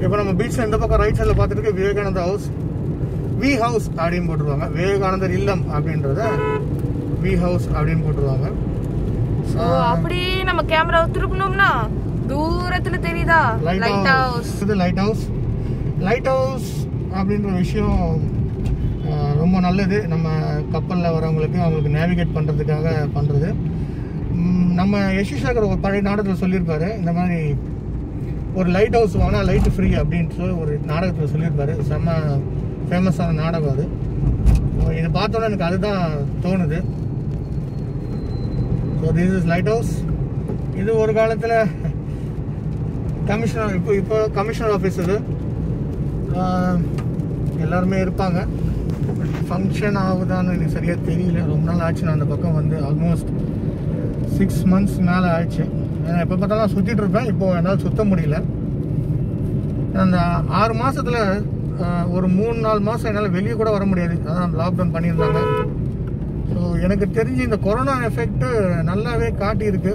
இப்போ நம்ம பீச்ல இந்த பக்கம் ரைட் சைடில் பார்த்துட்டு இருக்க விவேகானந்தா ஹவுஸ் வி ஹவுஸ் அப்படின்னு போட்டுருவாங்க விவேகானந்தர் இல்லம் அப்படின்றத வி ஹவுஸ் அப்படின்னு போட்டுருவாங்க ஸோ அப்படியே நம்ம கேமராவை திருப்பினோம்னா தூரத்துல தெரியுதா லைட் ஹவுஸ் இது லைட் ஹவுஸ் லைட் ஹவுஸ் அப்படின்ற விஷயம் அஹ், ரொம்ப நல்லது நம்ம கப்பலில் வரவங்களுக்கு அவங்களுக்கு நேவிகேட் பண்ணுறதுக்காக பண்ணுறது நம்ம யஷி சேகர் ஒரு பழைய நாடகத்தில் சொல்லியிருப்பாரு இந்த மாதிரி ஒரு லைட் ஹவுஸ் வாங்கினா லைட் ஃப்ரீ அப்படின்ட்டு சொல்லி ஒரு நாடகத்தில் சொல்லியிருப்பாரு செம்ம ஃபேமஸான நாடகம் அது இது பார்த்தோன்னே எனக்கு அதுதான் தோணுது so this is lighthouse இது ஒரு காலத்தில் கமிஷனர் இப்போ இப்போ கமிஷனர் ஆஃபீஸ் இது ஆஹ், எல்லாருமே இருப்பாங்க ஃபங்க்ஷன் ஆகுதான்னு எனக்கு சரியாக தெரியல ரொம்ப நாள் ஆச்சு நான் அந்த பக்கம் வந்து ஆல்மோஸ்ட் சிக்ஸ் மந்த்ஸ் மேலே ஆயிடுச்சு ஏன்னா எப்போ பார்த்தாலும் சுற்றிட்டு இருப்பேன் இப்போ என்னால் சுத்த முடியல அந்த ஆறு மாசத்துல ஆஹ், ஒரு மூணு நாலு மாதம் என்னால் வெளியே கூட வர முடியாது அதான் லாக்டவுன் பண்ணியிருந்தாங்க ஸோ எனக்கு தெரிஞ்சு இந்த கொரோனா எஃபெக்ட் நல்லாவே காட்டியிருக்கு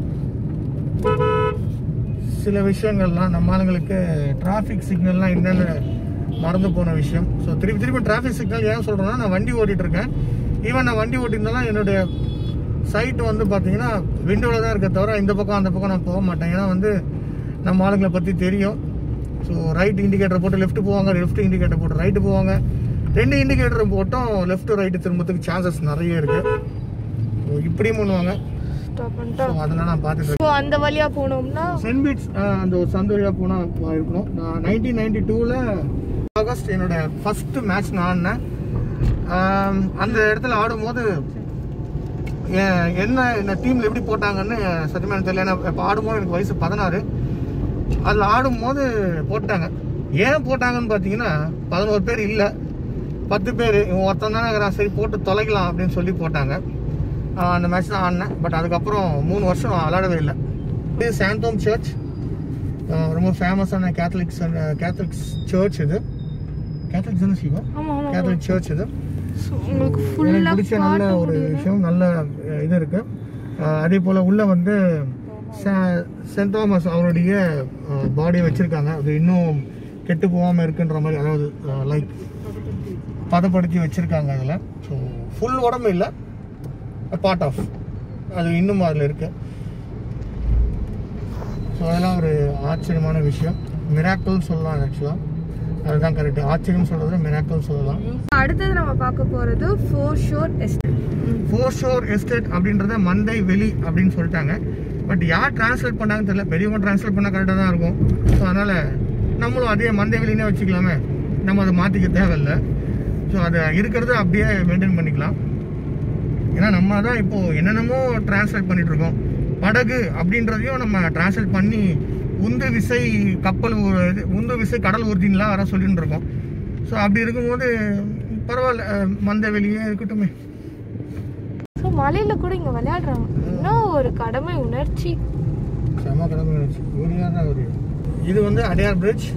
சில விஷயங்கள்லாம் நம்ம ஆளுங்களுக்கு டிராஃபிக் சிக்னல்லாம் என்னென்ன மறந்து போன விஷயம் ஸோ திருப்பி திருப்பி டிராஃபிக் சிக்னல் ஏன் சொல்கிறேன்னா நான் வண்டி ஓட்டிட்டு இருக்கேன் ஈவன் நான் வண்டி ஓட்டியிருந்தாலும் என்னுடைய சைட் வந்து பார்த்தீங்கன்னா விண்டோவில் தான் இருக்க தவிர இந்த பக்கம் அந்த பக்கம் நான் போக மாட்டேன் ஏன்னா வந்து நம்ம ஆளுங்களை பற்றி தெரியும் ஸோ ரைட் இண்டிகேட்டர் போட்டு லெஃப்ட் போவாங்க லெஃப்ட் இண்டிகேட்டர் போட்டு ரைட்டு போவாங்க ரெண்டு இண்டிகேட்டர் போட்டும் லெஃப்ட் ரைட்டு திரும்பத்துக்கு சான்சஸ் நிறைய இருக்கு ஸோ இப்படியும் பண்ணுவாங்க ஸ்டாப் ஸோ பண்ணிட்டோம் அதெல்லாம் நான் பார்த்துட்டு இருக்கேன் ஸோ அந்த வழியா போனோம்னா சென்ட் பீட்ஸ் அந்த ஒரு சந்து வழியா போனா இருக்கணும் நான் நைன்டீன் நைன்டி டூவில் ஆகஸ்ட் என்னோட ஃபர்ஸ்ட் மேட்ச் நான் ஆடினேன் ஆம், அந்த இடத்துல ஆடும்போது எ- என்ன என்ன டீம்ல எப்படி போட்டாங்கன்னு சத்தியமா எனக்கு தெரியல ஏன்னா இப்போ ஆடும்போது எனக்கு வயசு பதினாறு அதில் ஆடும்போது போட்டாங்க ஏன் போட்டாங்கன்னு பார்த்தீங்கன்னா பதினோரு பேர் இல்லை பத்து பேர் இவன் ஒருத்தன் தானே இருக்கிறான் சரி போட்டு தொலைக்கலாம் அப்படின்னு சொல்லி போட்டாங்க ஆஹ் அந்த மேட்ச் தான் ஆடினேன் பட் அதுக்கப்புறம் மூணு வருஷம் விளையாடவே இல்லை இது சாந்தோம் சர்ச் ரொம்ப ஃபேமஸான கேத்தலிக்ஸ் கேத்தலிக்ஸ் சர்ச் இது கேத்தலிக்ஸ் தானே சிவா ஆமா ஆமா கேத்தலிக் சர்ச் இது So, உங்களுக்கு எனக்கு ஃபுல்லா பிடிச்ச நல்ல ஒரு விஷயம் நல்ல அஹ், இது இருக்கு அஹ், அதே போல உள்ள வந்து சே- சென்ட் தாமஸ் அவருடைய பாடியை வச்சிருக்காங்க அது இன்னும் கெட்டு போகாம இருக்குன்ற மாதிரி அதாவது லைக் பதப்படுத்தி வச்சிருக்காங்க அதில் ஸோ ஃபுல் உடம்பு இல்லை பார்ட் ஆஃப் அது இன்னும் அதில் இருக்கு ஸோ அதெல்லாம் ஒரு ஆச்சரியமான விஷயம் மிராக்கிள் சொல்லலாம் ஆக்சுவலாக அதுதான் கரெக்ட் ஆச்சரியம் சொல்றதை மிராக்கிள் சொல்லலாம் அடுத்தது நம்ம பார்க்க போறது foreshore estate foreshore estate அப்படின்றத மந்தை வெளி அப்படின்னு சொல்லிட்டாங்க பட் யார் டிரான்ஸ்லேட் பண்ணாங்கன்னு தெரியல பெரியவங்க டிரான்ஸ்லேட் பண்ணால் கரெக்டாக தான் இருக்கும் ஸோ அதனால் நம்மளும் அதே மந்தை வெளினே வச்சுக்கலாமே நம்ம அதை மாற்றிக்க தேவையில்லை ஸோ அதை இருக்கிறத அப்படியே மெயின்டைன் பண்ணிக்கலாம் ஏன்னா நம்ம தான் இப்போ என்னென்னமோ டிரான்ஸ்லேட் பண்ணிட்டு இருக்கோம் படகு அப்படின்றதையும் நம்ம டிரான்ஸ்லேட் பண்ணி உந்து விசை கப்பல் ஊ- இது, உந்து விசை கடல் ஊர்தின்லாம் வர சொல்லிட்டு இருக்கோம் ஸோ அப்படி இருக்கும்போது பரவாயில்ல அஹ், மந்த வெளியே இருக்கட்டுமே ஸோ மலையில கூட இங்க விளையாடுறாங்க இன்னும் ஒரு கடமை உணர்ச்சி செம கடமை இருந்துச்சு ஊரியான ஒரு இது வந்து அடையார் பிரிட்ஜ்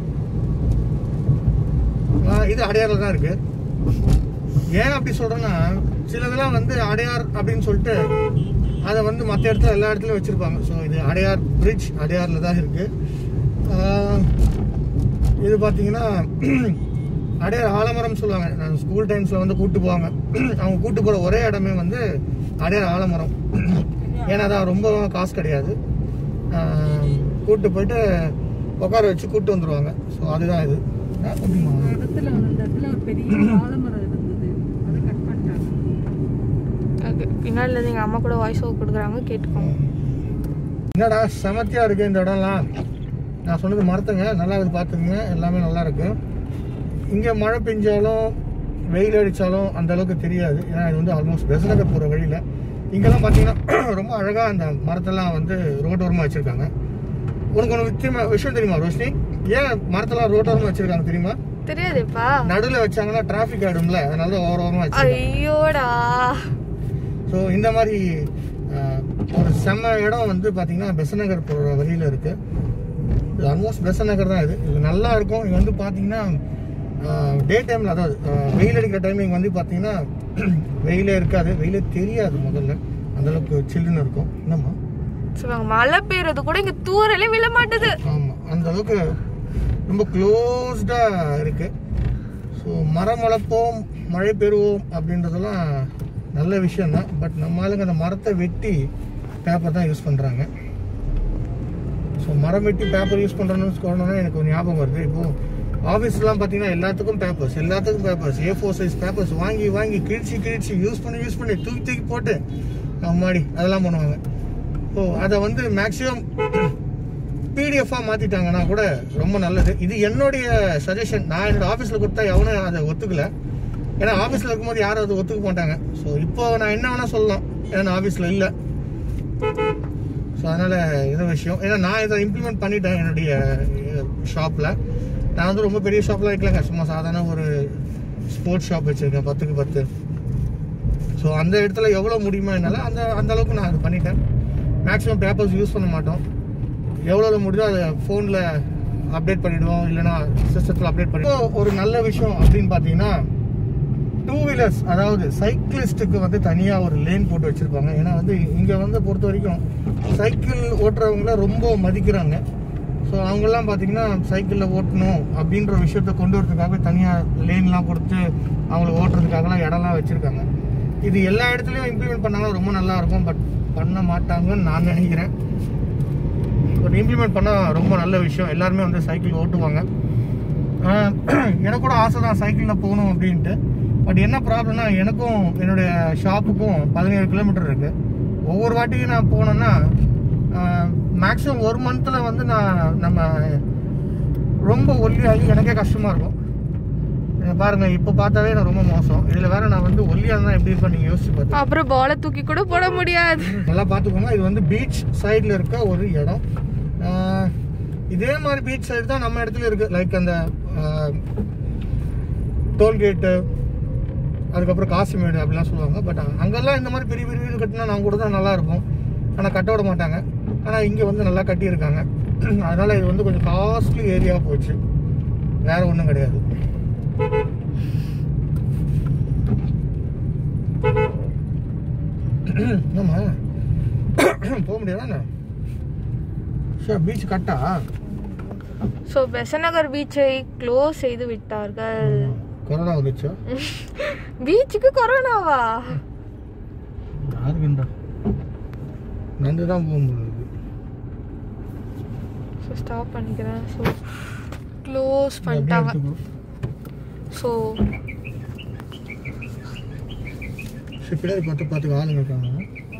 இது அடையார்ல தான் இருக்கு ஏன் அப்படி சொல்றேன்னா சிலதெல்லாம் வந்து அடையார் அப்படின்னு சொல்லிட்டு அதை வந்து மற்ற இடத்துல எல்லா இடத்துலயும் வச்சிருப்பாங்க ஸோ இது அடையார் பிரிட்ஜ் அடையார்ல தான் இருக்கு ஆஹ், இது பார்த்தீங்கன்னா அடையார் ஆலமரம் சொல்லுவாங்க நான் ஸ்கூல் டைம்ஸ்ல வந்து கூட்டு போவாங்க அவங்க கூட்டு போற ஒரே இடமே வந்து அடையார் ஆலமரம் ஏன்னா அதான் ரொம்ப காசு கிடையாது ஆஹ், கூட்டு போயிட்டு உட்கார வச்சு கூட்டு வந்துருவாங்க ஸோ அதுதான் இது ஆ, அப்படிமா? இடத்துல அந்த இடத்துல ஒரு பெரிய ஆலமரம் இருந்தது அதை கட் பண்ணிட்டாங்க பின்னாடில இருந்து எங்க அம்மா கூட வாய்ஸ் ஓவர் கொடுக்குறாங்க கேட்டுக்கோங்க என்னடா செமத்தியா இருக்கு இந்த இடம்லாம் நான் சொன்னது மறத்துங்க நல்லா இது பார்த்துக்குங்க எல்லாமே நல்லா இருக்கு இங்கே மழை பெஞ்சாலும் வெயில் அடித்தாலும் அந்த அளவுக்கு தெரியாது ஏன்னா இது வந்து ஆல்மோஸ்ட் பெசனகர் போகிற வழியில் இங்கெல்லாம் பார்த்தீங்கன்னா ரொம்ப அழகாக அந்த மரத்தெல்லாம் வந்து ரோட்டோரமாக வச்சுருக்காங்க உனக்கு ஒன்று வித்தியமா விஷயம் தெரியுமா ரோஷினி ஏன் மரத்தெல்லாம் ரோட்டோரமாக வச்சுருக்காங்க தெரியுமா தெரியாதுப்பா நடுவில் வச்சாங்கன்னா டிராஃபிக் ஆகிடும்ல அதனால தான் ஓரமாக வச்சுருக்காங்க ஐயோடா ஸோ இந்த மாதிரி அஹ், ஒரு செம்ம இடம் வந்து பார்த்தீங்கன்னா பெசநகர் போகிற வழியில் இருக்கு இது ஆல்மோஸ்ட் பெசநகர் தான் இது இது நல்லா இருக்கும் இது வந்து பார்த்தீங்கன்னா டே டைமில் அதாவது அஹ், வெயில் அடிக்கிற டைமிங் வந்து பார்த்தீங்கன்னா வெயிலே இருக்காது வெயிலே தெரியாது முதல்ல அந்த அளவுக்கு சில்லுன்னு இருக்கும் என்னம்மா சொல்லுவாங்க மழை பெய்யறது கூட இங்க தூரலே விழ மாட்டுது ஆமாம் அந்த அளவுக்கு ரொம்ப க்ளோஸ்டாக இருக்குது ஸோ மரம் வளர்ப்போம் மழை பெறுவோம் அப்படின்றதெல்லாம் நல்ல விஷயம் தான் பட் நம்ம ஆளுங்க அந்த மரத்தை வெட்டி பேப்பர் தான் யூஸ் பண்ணுறாங்க ஸோ மரம் வெட்டி பேப்பர் யூஸ் பண்ணுறோன்னு சொல்லணும்னா எனக்கு ஒரு ஞாபகம் வருது இப்போது ஆஃபீஸ்லாம் பார்த்தீங்கன்னா எல்லாத்துக்கும் பேப்பர்ஸ் எல்லாத்துக்கும் papers A four size papers வாங்கி வாங்கி கிழிச்சு கிழிச்சு யூஸ் பண்ணி யூஸ் பண்ணி தூக்கி தூக்கி போட்டு மாடி அதெல்லாம் பண்ணுவாங்க ஸோ அதை வந்து மேக்ஸிமம் பிடிஎஃபாக மாற்றிட்டாங்கன்னா கூட ரொம்ப நல்லது இது என்னுடைய சஜஷன் நான் என்னோட ஆஃபீஸில் கொடுத்தா எவனும் அதை ஒத்துக்கல ஏன்னா ஆஃபீஸில் இருக்கும்போது யாரும் அதை ஒத்துக்க மாட்டாங்க ஸோ இப்போ நான் என்ன வேணால் சொல்லலாம் ஏன்னா நான் ஆஃபீஸில் இல்லை ஸோ அதனால் இது விஷயம் ஏன்னா நான் இதை இம்ப்ளிமெண்ட் பண்ணிட்டேன் என்னுடைய ஷாப்பில் நான் வந்து ரொம்ப பெரிய ஷாப்லாம் வைக்கலங்க சும்மா சாதாரண ஒரு ஸ்போர்ட்ஸ் ஷாப் வச்சுருக்கேன் பத்துக்கு பத்து ஸோ அந்த இடத்துல எவ்வளோ முடியுமோ என்னால் அந்த அந்த அளவுக்கு நான் அது பண்ணிட்டேன் மேக்ஸிமம் பேப்பர்ஸ் யூஸ் பண்ண மாட்டோம் எவ்வளோ முடியுதோ அதை ஃபோனில் அப்டேட் பண்ணிவிடுவோம் இல்லைனா சிஸ்டத்தில் அப்டேட் பண்ணிடுவோம் ஒரு நல்ல விஷயம் அப்படின்னு பார்த்தீங்கன்னா டூ வீலர்ஸ் அதாவது சைக்கிளிஸ்ட்டுக்கு வந்து தனியாக ஒரு லேன் போட்டு வச்சுருப்பாங்க ஏன்னா வந்து இங்கே வந்து பொறுத்த வரைக்கும் சைக்கிள் ஓட்டுறவங்கள ரொம்ப மதிக்கிறாங்க ஸோ அவங்கெல்லாம் பார்த்தீங்கன்னா சைக்கிளில் ஓட்டணும் அப்படின்ற விஷயத்த கொண்டு வரதுக்காக தனியாக லேன்லாம் கொடுத்து அவங்கள ஓட்டுறதுக்காகலாம் இடம்லாம் வச்சுருக்காங்க இது எல்லா இடத்துலையும் இம்ப்ளிமெண்ட் பண்ணாலும் ரொம்ப நல்லா இருக்கும் பட் பண்ண மாட்டாங்கன்னு நான் நினைக்கிறேன் பட் இம்ப்ளிமெண்ட் பண்ணால் ரொம்ப நல்ல விஷயம் எல்லாருமே வந்து சைக்கிள் ஓட்டுவாங்க ஆஹ் எனக்கு கூட ஆசை தான் சைக்கிளில் போகணும் அப்படின்ட்டு பட் என்ன ப்ராப்ளம்னா எனக்கும் என்னுடைய ஷாப்புக்கும் பதினேழு கிலோமீட்டர் இருக்குது ஒவ்வொரு வாட்டியும் நான் போனேன்னா மேக்ஸிமம் ஒரு மந்தில் வந்து நான் நம்ம ரொம்ப ஒல்லியாகி எனக்கே கஷ்டமாக இருக்கும் இங்க பாருங்க இப்போ பார்த்தாவே நான் ரொம்ப மோசம் இதில் வேற நான் வந்து ஒல்லியாக இருந்தால் எப்படி இருப்பேன் நீங்கள் யோசிச்சு பார்த்து அப்புறம் பாலை தூக்கி கூட போட முடியாது நல்லா பார்த்துக்கோங்க இது வந்து பீச் சைடில் இருக்க ஒரு இடம் ஆஹ் இதே மாதிரி பீச் சைடு தான் நம்ம இடத்துல இருக்கு லைக் அந்த டோல்கேட்டு அதுக்கப்புறம் காசிமேடு அப்படிலாம் சொல்லுவாங்க பட் அங்கெல்லாம் இந்த மாதிரி பெரிய பெரிய வீடு கட்டினா நான் கூட தான் நல்லா இருக்கும் ஆனால் கட்ட விட மாட்டாங்க ஆனால் இங்கே வந்து நல்லா கட்டியிருக்காங்க அதனால இது வந்து கொஞ்சம் காஸ்ட்லி ஏரியா போச்சு வேற ஒன்றும் கிடையாது என்னம்மா போக முடியாதா சார் பீச் கட்டா ஸோ பெசநகர் பீச்சை க்ளோஸ் செய்து விட்டார்கள் கொரோனா வந்துச்சா பீச்சுக்கு கொரோனாவா யாருக்குண்டா நந்து தான் போக முடியாது ஸோ ஸ்டாப் பண்ணிக்கிறேன் ஸோ க்ளோஸ் பண்ணிட்டாங்க ஸோ சரி பின்னாடி பார்த்து பார்த்துக்க ஆளுங்க இருக்காங்க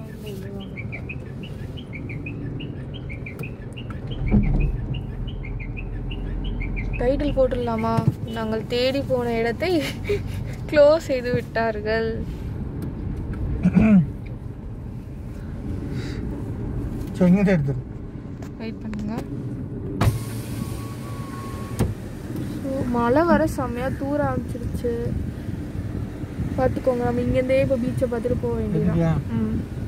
டைட்டில் போட்டுடலாமா நாங்கள் தேடி போன இடத்தை க்ளோஸ் செய்து விட்டார்கள் ஸோ இங்கே தான் எடுத்துரு வெயிட் பண்ணுங்க ஸோ மழை வர செம்மையாக தூர ஆரம்பிச்சிருச்சு பார்த்துக்கோங்க நம்ம இங்கேருந்தே இப்போ பீச்சை பார்த்துட்டு போக எடுத்துட்டியா? வேண்டியதான் ம்